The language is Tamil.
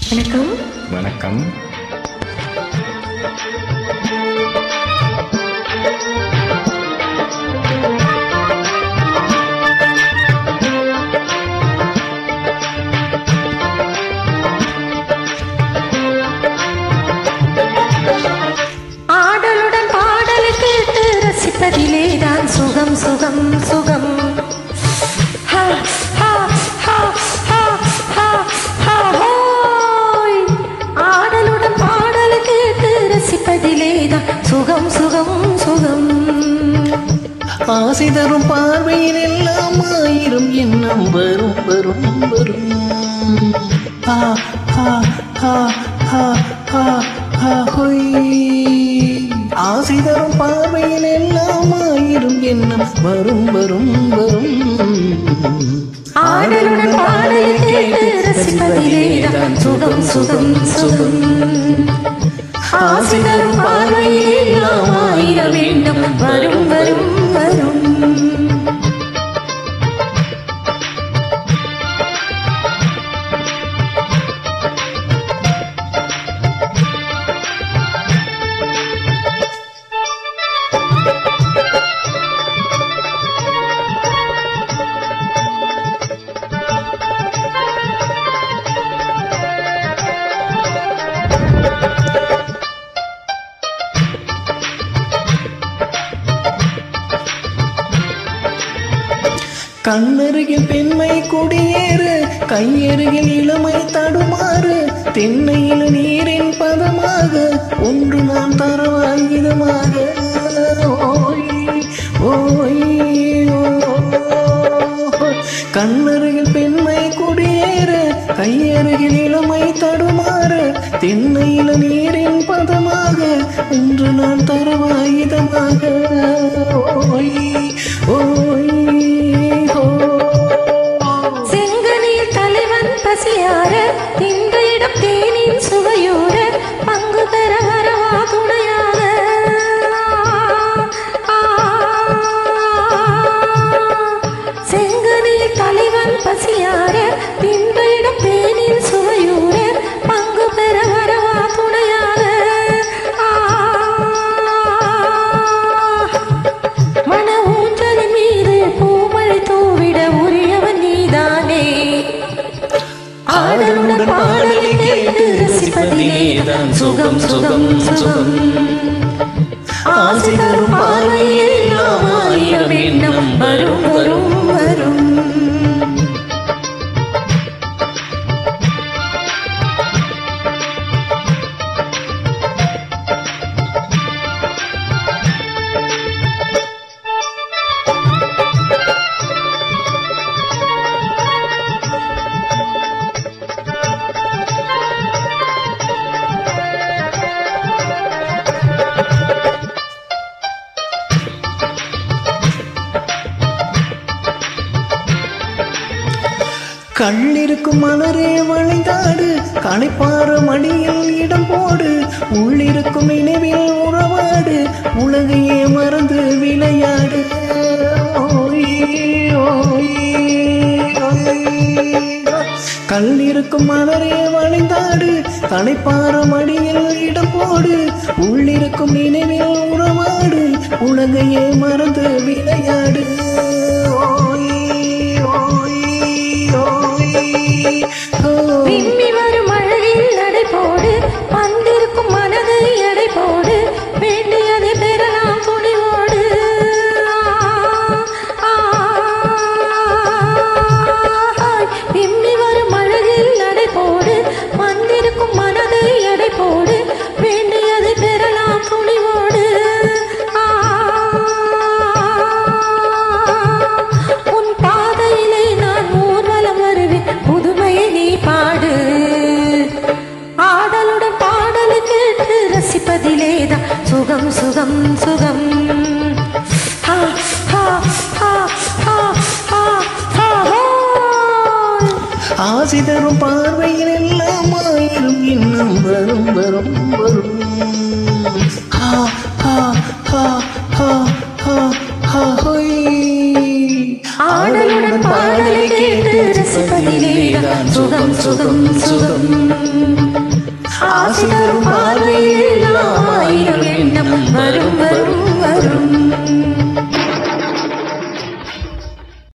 வணக்கம் வணக்கம் ஆடலுடன் பாடலை கேட்டு ரசிப்பதிலே தான் சுகம் சுகம் சுகம் ஹா, ஹா, ஹா, ஹா, ஹா, ஹா, ஹோய். ஆடலுடன் பாடலை கேட்டு ரசிப்பதிலே தான் சுகம் சுகம் சுகம் ஆசை தரும் பார்வையில் எல்லாம் ஆயிரம் எண்ணம் வரும் வரும் வரும் ஆ, ஆ, ஆ, ஆ, ஆ, ஆ, ஹொய். ஆசை தரும் பார்வையில் எல்லாம் ஆயிரம் எண்ணம் வரும் வரும் வரும் ஆடலுடன் பாடலை கேட்டு ரசிப்பதிலே தான் சுகம் சுகம் சுகம் ஆசை தரும் பார்வையில் எல்லாம் ஆயிரம் வேண்டும் வரும் வரும் வரும் கண்ணருகில் பெண்மை குடியேறு கையருகில் இளமை தடுமாறு தென்னையில் நீரின் பதமாக ஒன்று நான் தரவாய் இதமாக ஓய் ஓய் ஓய். கண்ணருகில் பெண்மை குடியேறு கையருகில் இளமை தடுமாறு தென்னையில் நீரின் பதமாக ஒன்று நான் தரவாய் இதமாக ஓய் ஓய் ஓ செங்கனில் தலைவன் பசியார இந்த இடம் தேனின் சுவையோர பங்கு பெற வரவா துணையாக ஆ, செங்கனில் தலைவன் பசியார இந்த இடம் தேனின் சுவையோர பங்கு பெற வரவா துணையாக ஆ, மன ஊஞ்சலின் மீது பூமழை தூவிட உரியவன் நீதானே ஆடலுடன் பாடலை கேட்டு ரசிப்பதிலே தான் சுகம் சுகம் சுகம் ஆசை தரும் பார்வையில் எல்லாம் ஆயிரம் எண்ணம் வரும் வரும் வரும் கண்ணிருக்கும் மலரே வழிந்தாடு களைப்பாறு மடியில் இடம் போடு உள்ளிருக்கும் நினைவில் உறவாடு உலகையே மறந்து விளையாடு ஓய், ஓய், ஓய். கல்லிருக்கும் மலரே வழிந்தாடு களைப்பாறு மடியில் இடம் போடு உள்ளிருக்கும் நினைவில் உறவாடு உலகையே மறந்து விளையாடு ஓய், ஓய், ஓய், ஓய். விம்மி வரும் அழகில் நடை போடு வந்திருக்கும் மனதை எடை போடு வேண்டியதை பெறலாம் துணிவோடு ஆ, ஆ, விம்மி வரும் அழகில் நடை போடு வந்திருக்கும் மனதை எடை போடு வேண்டியதை பெறலாம் துணிவோடு ஆ, உன் பாதையிலே நான் ஊர்வலம் வருவேன் புதுமையை நீ பாடு ஆடலுடன் பாடலை கேட்டு ரசிப்பதிலே தான் சுகம் சுகம் சுகம் ஹா, ஹா, ஹா, ஹா, ஹா, ஹா, ஹோய். ஆசை தரும் பார்வையில் எல்லாம் ஆயிரம் இன்னும் வரும் வரும் வரும் ஹா ஹா ஹா ஹா ஹா ஹா ஹொய் ஆடலுடன் பாடலை கேட்டு ரசிப்பதிலே தான் சுகம் சுகம் சுகம் ஆசை தரும் பார்வையில் எல்லாம்